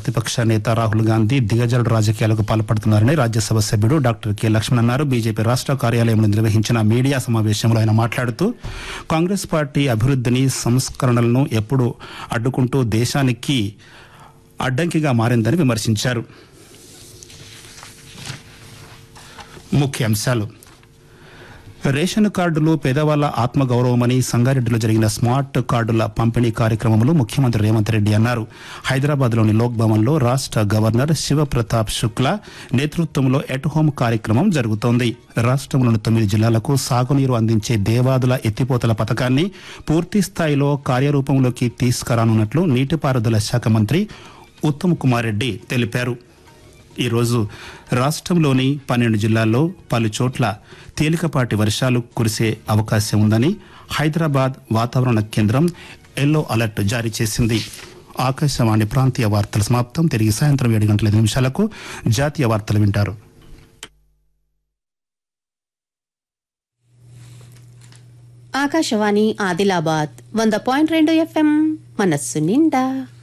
ప్రతిపక్ష నేత రాహుల్ గాంధీ దిగజారుడు రాజకీయాలకు పాల్పడుతున్నారని రాజ్యసభ సభ్యుడు డాక్టర్ కె లక్ష్మణ్ అన్నారు బీజేపీ రాష్ట్ర కార్యాలయంలో నిర్వహించిన మీడియా సమావేశంలో ఆయన మాట్లాడుతూ కాంగ్రెస్ పార్టీ అభివృద్ధిని సంస్కరణలను ఎప్పుడు అడ్డుకుంటూ దేశానికి అడ్డంకిగా మారిందని విమర్శించారు ముఖ్యాంశాలు రేషన్ కార్డులు పేదవాళ్ల ఆత్మగౌరవమని సంగారెడ్డిలో జరిగిన స్మార్ట్ కార్డుల పంపిణీ కార్యక్రమంలో ముఖ్యమంత్రి రేవంత్ రెడ్డి అన్నారు హైదరాబాద్లోని లోక్ భవన్లో రాష్ట్ర గవర్నర్ శివప్రతాప్ శుక్లా నేతృత్వంలో ఎట్ హోమ్ కార్యక్రమం జరుగుతోంది రాష్ట్రంలోని తొమ్మిది జిల్లాలకు సాగునీరు అందించే దేవాదుల ఎత్తిపోతల పథకాన్ని పూర్తి స్థాయిలో కార్యరూపంలోకి తీసుకురానున్నట్లు నీటిపారుదల శాఖ మంత్రి ఉత్తమ్ కుమార్ రెడ్డి తెలిపారు ఈరోజు రాష్ట్రంలోని పన్నెండు జిల్లాల్లో పలు చోట్ల తేలికపాటి వర్షాలు కురిసే అవకాశం ఉందని హైదరాబాద్ వాతావరణ కేంద్రం ఎల్లో అలర్ట్ జారీ చేసింది ఆకాశవాణి ప్రాంతీయ వార్తల సమాప్తం తిరిగి సాయంత్రం ఏడు గంటల ఐదు నిమిషాలకు జాతీయ వార్తలు వింటారు ఆకాశవాణి ఆదిలాబాద్ వంద పాయింట్ రెండు ఎఫ్ఎం మనస్సు నిండా